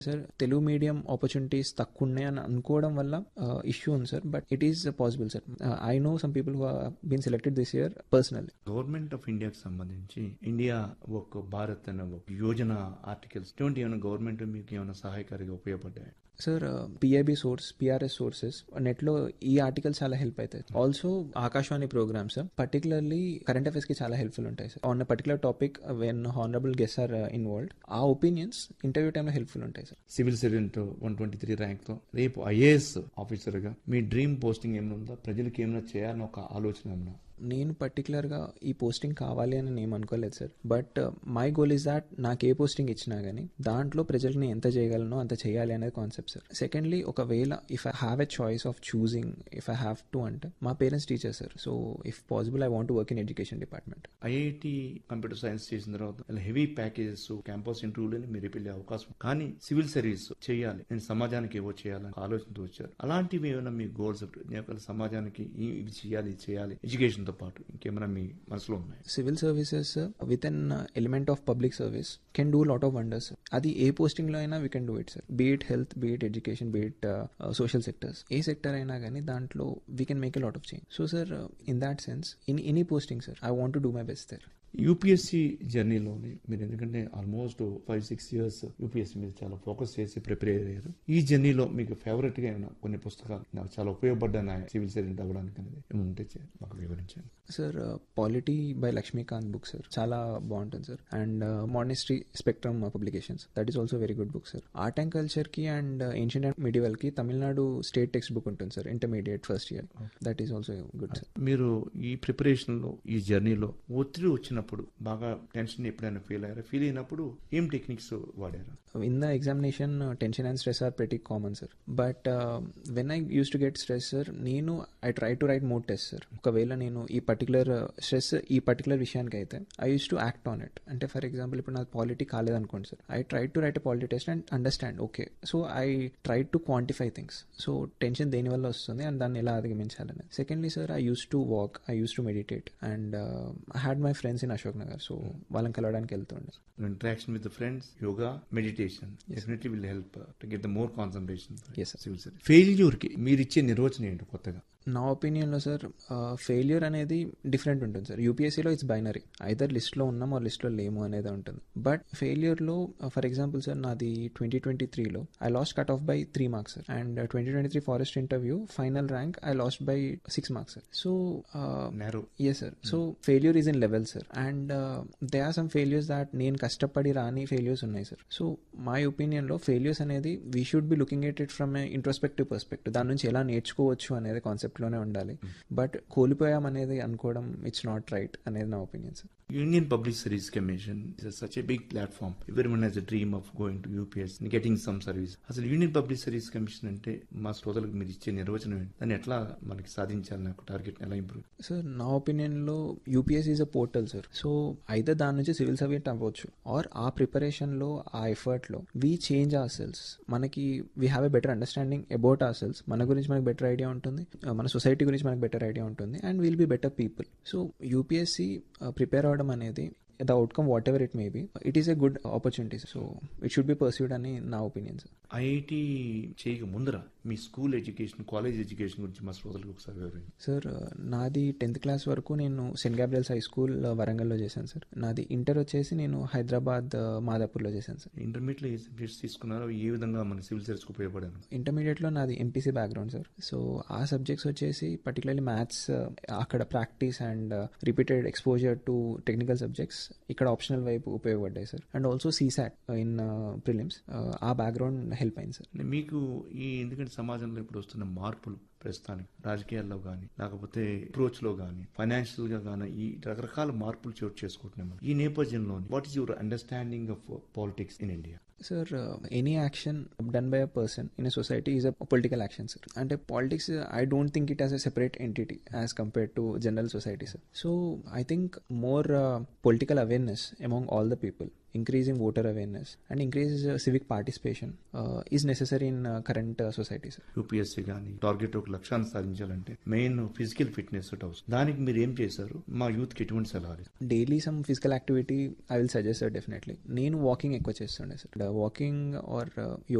Sir Telugu medium opportunities తక్కువ ఉన్నాయి అని అనుకోవడం వల్ల ఇష్యూ ఉంది sir but it is possible sir I know some people who been selected this year personally government of ఇండియాకి సంబంధించి ఇండియా ఒక భారత్ అనే ఒక యోజన ఆర్టికల్స్ ఇటువంటి ఏమైనా గవర్నమెంట్ మీకు ఏమైనా సహాయకారిగా ఉపయోగపడ్డాయి sir PIB source PRS sources నెట్లో ఈ ఆర్టికల్స్ చాలా హెల్ప్ అవుతాయి also Akashvani programmes particularly current affairs కి చాలా హెల్ప్ఫుల్ ఉంటాయి sir on particular topic when honourable guests are involved ఆ ఒపీనియన్స్ ఇంటర్వ్యూ టైంలో హెల్ప్ఫుల్ ఉంటాయి sir civil servant one twenty three rank తో రేపు ఐఏఎస్ ఆఫీసర్ గా మీ డ్రీమ్ పోస్టింగ్ ఏమైనా ఉందా ప్రజలకు ఏమైనా చేయాలని ఒక ఆలోచన ఏమైనా నేను పర్టికులర్గా ఈ పోస్టింగ్ కావాలి అని నేను అనుకోలేదు sir but my goal is that నాకు ఏ పోస్టింగ్ ఇచ్చినా కానీ దాంట్లో ప్రజలకు నేను ఎంత చేయగలను అంత చేయాలి అనేది కాన్సెప్ట్ సార్ సెకండ్లీ ఒకవేళ if I have a choice of choosing if I have to అంటే మా parents teacher sir so if possible I want work in education department IIT computer science చేసిన తర్వాత హెవీ ప్యాకేజెస్ క్యాంపస్ ఇంటర్వ్యూలని మీరు వెళ్ళే అవకాశం కానీ civil service చేయాలి నేను సమాజానికి ఏవో చేయాలని ఆలోచనతో వచ్చారు అలాంటివి ఏమైనా మీ గోల్స్ సమాజానికి ఇవి చేయాలి ఇది చేయాలి ఎడ్యుకేషన్ తో పాటు ఇంకేమైనా మీ మనసులో ఉన్నాయి civil services with an element of public service can do lot of wonders అది ఏ పోస్టింగ్ లో అయినా we can do it sir beat health beat education beat social sectors ఏ సెక్టర్ అయినా కానీ దాంట్లో we can make a lot of change so sir in that sense in any posting sir I want do my best sir UPSC జర్నీలోని మీరు ఎందుకంటే almost five six years UPSC మీద చాలా focus చేసి ప్రిపేర్ అయ్యారు ఈ జర్నీలో మీకు ఫేవరెట్ గా ఏమైనా కొన్ని పుస్తకాలు నాకు చాలా ఉపయోగపడ్డాయి సివిల్ సర్వెంట్ అవ్వడానికి అనేది ఏముంటే మాకు వివరించండి sir polity by Lakshmikanth book sir చాలా బాగుంటుంది sir and modern history spectrum publications that is also very good book sir art and culture కి అండ్ ఏన్షియంట్ అండ్ మిడివల్ కి తమిళనాడు స్టేట్ టెక్స్ట్ బుక్ ఉంటుంది sir intermediate first year that is also good sir మీరు ఈ preparation లో ఈ జర్నీలో ఒత్తిడి వచ్చినప్పుడు బాగా టెన్షన్ ఎప్పుడైనా ఫీల్ అయ్యారా ఫీల్ అయినప్పుడు ఏం టెక్నిక్స్ వాడారు in the examination tension and stress are pretty common sir but when I use to get stress sir నేను I try to write more test sir ఒకవేళ నేను ఈ పర్టికులర్ స్ట్రెస్ ఈ పర్టికులర్ విషయానికి అయితే I use to act on it అంటే for example ఇప్పుడు నాకు పాలిటీ కాలేదనుకోండి sir I try to write a polity test and understand okay so I try to quantify things so tension దేని వల్ల వస్తుంది అండ్ దాన్ని ఎలా అధిగమించాలని secondly sir I use to walk I use to meditate and I had my friends in Ashok Nagar so వాళ్ళని కలవడానికి వెళ్తుండే interaction with friends yoga meditation definitely will help to get the more concentration Yes, sir. Civil service failure కి మీరు ఇచ్చే నిర్వచనం ఏంటి కొత్తగా నా ఒపీనియన్లో సార్ ఫెయిల్యూర్ అనేది డిఫరెంట్ ఉంటుంది సార్ యూపీఎస్సీలో ఇట్స్ బైనరీ ఐదర్ లిస్ట్లో ఉన్నాం ఆ లిస్ట్లో లేము అనేది ఉంటుంది బట్ ఫెయిల్యూర్లో ఫర్ ఎగ్జాంపుల్ సార్ నాది ట్వంటీ ట్వంటీ త్రీలో I lost cut off by three marks sir and twenty twenty three forest interview final rank I lost by six marks sir so narrow yes sir so failure is in level sir and they are some failures that నేను కష్టపడి రాని failures ఉన్నాయి sir so my ఒపీనియన్లో failures అనేది we should be looking at it from a introspective perspective దాని నుంచి ఎలా నేర్చుకోవచ్చు అనేది కాన్సెప్ట్లోనే ఉండాలి బట్ కోల్పోయాం అనేది అనుకోవడం ఇట్స్ నాట్ రైట్ అనేది నా opinion sir union public service commission is such a big platform ఎవరి one his dream of going to UPS getting some service అసలు యూనియన్ పబ్లిక్ సర్వీస్ కమిషన్ అంటే మా శ్రోతలకు మీరు ఇచ్చే నిర్వచనం ఏంటి దాన్ని ఎట్లా మనకి సాధించాలి నాకు టార్గెట్ ఎలా ఇంప్రూవ్ సార్ నా ఒపీనియన్లో UPS is a portal sir so అయితే దాని నుంచి సివిల్ సర్వీస్ అవ్వచ్చు ఆర్ ఆ ప్రిపరేషన్లో ఆ ఎఫర్ట్లో వీ చేంజ్ అవర్ సెల్స్ మనకి we have a better understanding about ourselves మన గురించి మనకు బెటర్ ఐడియా ఉంటుంది uh, మన సొసైటీ గురించి మనకు బెటర్ ఐడియా ఉంటుంది and will be better people so UPSC prepare అవ్వడం అనేది the outcome whatever it may be it is a good opportunity so it should be perceived అని నా opinion sir IIT చేయక ముందర మీ స్కూల్ ఎడ్యుకేషన్ కాలేజ్ ఎడ్యుకేషన్ గురించి మా శ్రోతలకు ఒకసారి వివరించండి సార్ నాది టెన్త్ క్లాస్ వరకు నేను సెయింట్ గ్యాబ్రియల్స్ హై స్కూల్ వరంగల్లో చేశాను సార్ నాది ఇంటర్ వచ్చేసి నేను హైదరాబాద్ మాదాపూర్లో చేశాను సార్ ఇంటర్మీడియట్ లో ఏ సబ్జెక్ట్స్ తీసుకున్నారో ఏ విధంగా మన సివిల్ సర్వీస్ ఉపయోగపడాను ఇంటర్మీడియట్లో నాది ఎంపీసీ బ్యాక్గ్రౌండ్ సార్ సో ఆ సబ్జెక్ట్స్ వచ్చేసి పర్టికులర్లీ మ్యాథ్స్ అక్కడ practice and repeated exposure to technical subjects ఇక్కడ ఆప్షనల్ వైపు ఉపయోగపడ్డాయి sir and also CSAT in prelims ఆ బ్యాక్గ్రౌండ్ హెల్ప్ అయింది సార్ అంటే మీకు ఈ ఎందుకంటే సమాజంలో ఇప్పుడు వస్తున్న మార్పులు ప్రస్తుతానికి రాజకీయాల్లో కానీ లేకపోతే అప్రోచ్ లో కానీ ఫైనాన్షియల్ గా కానీ ఈ రకరకాల మార్పులు చోటు చేసుకుంటున్నాం ఈ నేపథ్యంలో what is your understanding of politics in India sir any action done by a person in a society is a political action sir అంటే politics I don't think it as a separate entity as compare to general society sir so I think more political awareness among all the people increasing voter awareness and increase uh, civic participation uh, is necessary in uh, current uh, society sir UPSC కానీ target ఒక లక్ష్యాన్ని సాధించాలంటే main physical fitness అవసరం దానికి మీరు ఏం చేశారు మా యూత్ కి ఎటువంటి సలహాలు ఇస్తారు? Daily some physical activity I will suggest sir definitely నేను వాకింగ్ ఎక్కువ చేస్తుండే సార్ వాకింగ్ ఆర్